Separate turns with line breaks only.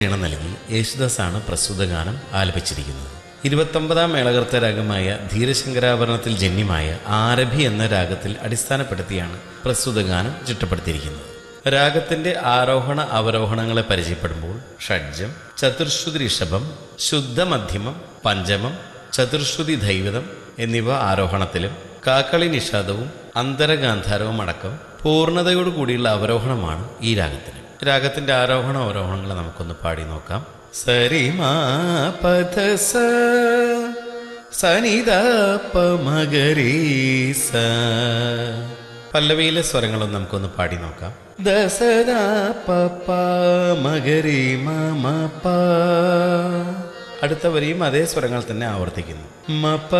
ഈണം നൽകി യേശുദാസാണ് പ്രസ്തുത ഗാനം ആലപിച്ചിരിക്കുന്നത് ഇരുപത്തൊമ്പതാം മേളകർത്ത രാഗമായ ധീരശങ്കരാഭരണത്തിൽ ജന്യമായ ആരഭി എന്ന രാഗത്തിൽ അടിസ്ഥാനപ്പെടുത്തിയാണ് പ്രസ്തുത ഗാനം ചിട്ടപ്പെടുത്തിയിരിക്കുന്നത് രാഗത്തിന്റെ ആരോഹണ അവരോഹണങ്ങളെ പരിചയപ്പെടുമ്പോൾ ഷഡ്ജം ചതുർശ്രുതി ഋഷഭം ശുദ്ധമധ്യമം പഞ്ചമം ചതുർശ്രുതി ദൈവതം എന്നിവ ആരോഹണത്തിലും കാക്കളി നിഷാദവും അന്തരഗാന്ധാരവും അടക്കം പൂർണ്ണതയോടു കൂടിയുള്ള അവരോഹണമാണ് ഈ രാഗത്തിന് രാഗത്തിന്റെ ആരോഹണ അവരോഹണങ്ങൾ നമുക്കൊന്ന് പാടി നോക്കാം സരിമാ പഥ സ സനിത പമഗരീസ പല്ലവിയിലെ സ്വരങ്ങളും നമുക്കൊന്ന് പാടി നോക്കാം ദസദ പപ്പ മകരി മമ പ അടുത്ത വരിയും അതേ സ്വരങ്ങൾ തന്നെ ആവർത്തിക്കുന്നു മപ